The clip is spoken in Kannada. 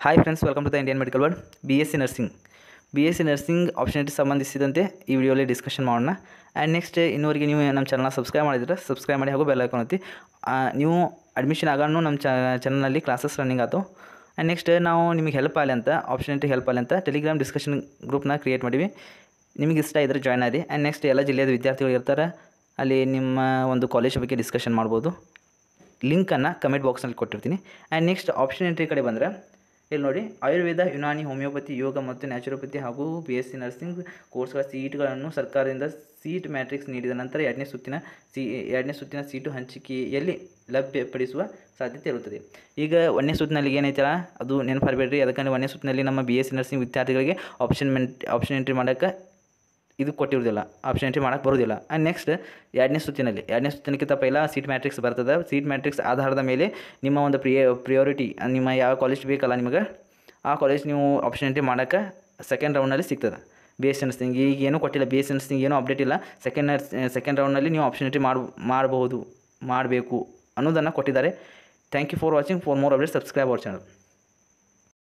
hi friends welcome to the Indian medical world B S C nursing B S C nursing opportunity ಸಂಬಂಧಿಸಿದಂತೆ ಈ ವಿಡಿಯೋಲಿ ಡಿಸ್ಕಷನ್ ಮಾಡೋಣ ಆ್ಯಂಡ್ ನೆಕ್ಸ್ಟ್ ಇನ್ನೂವರೆಗೆ ನೀವು ನಮ್ಮ ಚಾನಲ್ನ ಸಬ್ಸ್ಕ್ರೈಬ್ ಮಾಡಿದ್ರೆ ಸಬ್ಸ್ಕ್ರೈಬ್ ಮಾಡಿ ಹಾಗೂ ಬೆಲ್ ಐಕಾನ್ ಒತ್ತಿ ಆ, ನೀವು ಅಡ್ಮಿಷನ್ ಆಗೋಣ ನಮ್ಮ ಚಾನಲ್ನಲ್ಲಿ ಕ್ಲಾಸಸ್ ರನ್ನಿಂಗ್ ಆಯ್ತು ಆ್ಯಂಡ್ ನೆಕ್ಸ್ಟ್ ನಾವು ನಿಮಗೆ ಹೆಲ್ಪ್ ಆಗಲಿ ಅಂತ ಆಪರ್ಚುನಿಟಿ ಹೆಲ್ಪ್ ಆಗಲಿ ಅಂತ ಟೆಲಿಗ್ರಾಮ್ ಡಿಸ್ಕಷನ್ ಗ್ರೂಪ್ನ ಕ್ರಿಯೇಟ್ ಮಾಡಿವಿ ನಿಮಗೆ ಇಷ್ಟ ಇದ್ದರೆ ಜಾಯ್ನ್ ಆಗಿ ಆ್ಯಂಡ್ ನೆಕ್ಸ್ಟ್ ಎಲ್ಲ ಜಿಲ್ಲೆಯ ವಿದ್ಯಾರ್ಥಿಗಳು ಇರ್ತಾರೆ ಅಲ್ಲಿ ನಿಮ್ಮ ಒಂದು ಕಾಲೇಜ್ ಬಗ್ಗೆ ಡಿಸ್ಕಷನ್ ಮಾಡ್ಬೋದು ಲಿಂಕನ್ನು ಕಮೆಂಟ್ ಬಾಕ್ಸ್ನಲ್ಲಿ ಕೊಟ್ಟಿರ್ತೀನಿ ಆ್ಯಂಡ್ ನೆಕ್ಸ್ಟ್ ಆಪ್ಷನ್ ಎಂಟ್ರಿ ಕಡೆ ಬಂದರೆ ಇಲ್ಲಿ ನೋಡಿ ಆಯುರ್ವೇದ ಯುನಾನಿ ಹೋಮಿಯೋಪತಿ ಯೋಗ ಮತ್ತು ನ್ಯಾಚುರೋಪತಿ ಹಾಗೂ ಬಿ ಎಸ್ ಸಿ ನರ್ಸಿಂಗ್ ಕೋರ್ಸ್ಗಳ ಸೀಟ್ಗಳನ್ನು ಸರ್ಕಾರದಿಂದ ಸೀಟ್ ಮ್ಯಾಟ್ರಿಕ್ಸ್ ನೀಡಿದ ನಂತರ ಎರಡನೇ ಸುತ್ತಿನ ಸಿ ಎರಡನೇ ಸುತ್ತಿನ ಸೀಟು ಹಂಚಿಕೆಯಲ್ಲಿ ಲಭ್ಯಪಡಿಸುವ ಸಾಧ್ಯತೆ ಇರುತ್ತದೆ ಈಗ ಒಂದನೇ ಸುತ್ತಿನಲ್ಲಿ ಏನೈತಲ್ಲ ಅದು ನೆನಪರಬೇಡ್ರಿ ಅದಕ್ಕೆ ಒಂದನೇ ಸುತ್ತಿನಲ್ಲಿ ನಮ್ಮ ಬಿ ಎಸ್ ಸಿ ನರ್ಸಿಂಗ್ ವಿದ್ಯಾರ್ಥಿಗಳಿಗೆ ಆಪ್ಷನ್ ಮೆಂಟ್ ಆಪ್ಷನ್ ಎಂಟ್ರಿ ಮಾಡೋಕ್ಕೆ ಇದು ಕೊಟ್ಟಿರೋದಿಲ್ಲ ಆಪ್ಷನ್ ಎಂಟ್ರಿ ಮಾಡೋಕ್ಕೆ ಬರೋದಿಲ್ಲ ಆ್ಯಂಡ್ ನೆಕ್ಸ್ಟ್ ಎರಡನೇ ಸುತ್ತಿನಲ್ಲಿ ಎರಡನೇ ಸುತ್ತಿನಕ್ಕಿಂತ ಪೈಲ ಸೀಟ್ ಮ್ಯಾಟ್ರಿಕ್ಸ್ ಬರ್ತದೆ ಸೀಟ್ ಮ್ಯಾಟ್ರಿಕ್ಸ್ ಆಧಾರದ ಮೇಲೆ ನಿಮ್ಮ ಒಂದು ಪ್ರಿಯ ಪ್ರಿಯಾರಿಟಿ ನಿಮ್ಮ ಯಾವ ಕಾಲೇಜ್ ಬೇಕಲ್ಲ ನಿಮಗೆ ಆ ಕಾಲೇಜ್ ನೀವು ಆಪ್ಷನ್ ಎಂಟ್ರಿ ಮಾಡೋಕ್ಕೆ ಸೆಕೆಂಡ್ ರೌಂಡ್ನಲ್ಲಿ ಸಿಗ್ತದೆ ಬಿ ಎಸ್ ನರ್ಸಿಂಗ್ ಈಗ ಏನೂ ಕೊಟ್ಟಿಲ್ಲ ಬಿ ಎಸ್ ನರ್ಸಿಂಗ್ ಏನೂ ಅಪ್ಡೇಟ್ ಇಲ್ಲ ಸೆಕೆಂಡ್ ನರ್ಸ್ ಸೆಕೆಂಡ್ ರೌಂಡ್ನಲ್ಲಿ ನೀವು ಆಪ್ಷನ್ ಎಂಟ್ರಿ ಮಾಡ್ ಮಾಡಬಹುದು ಮಾಡಬೇಕು ಅನ್ನೋದನ್ನು ಕೊಟ್ಟಿದ್ದಾರೆ thank you for watching for more update subscribe our channel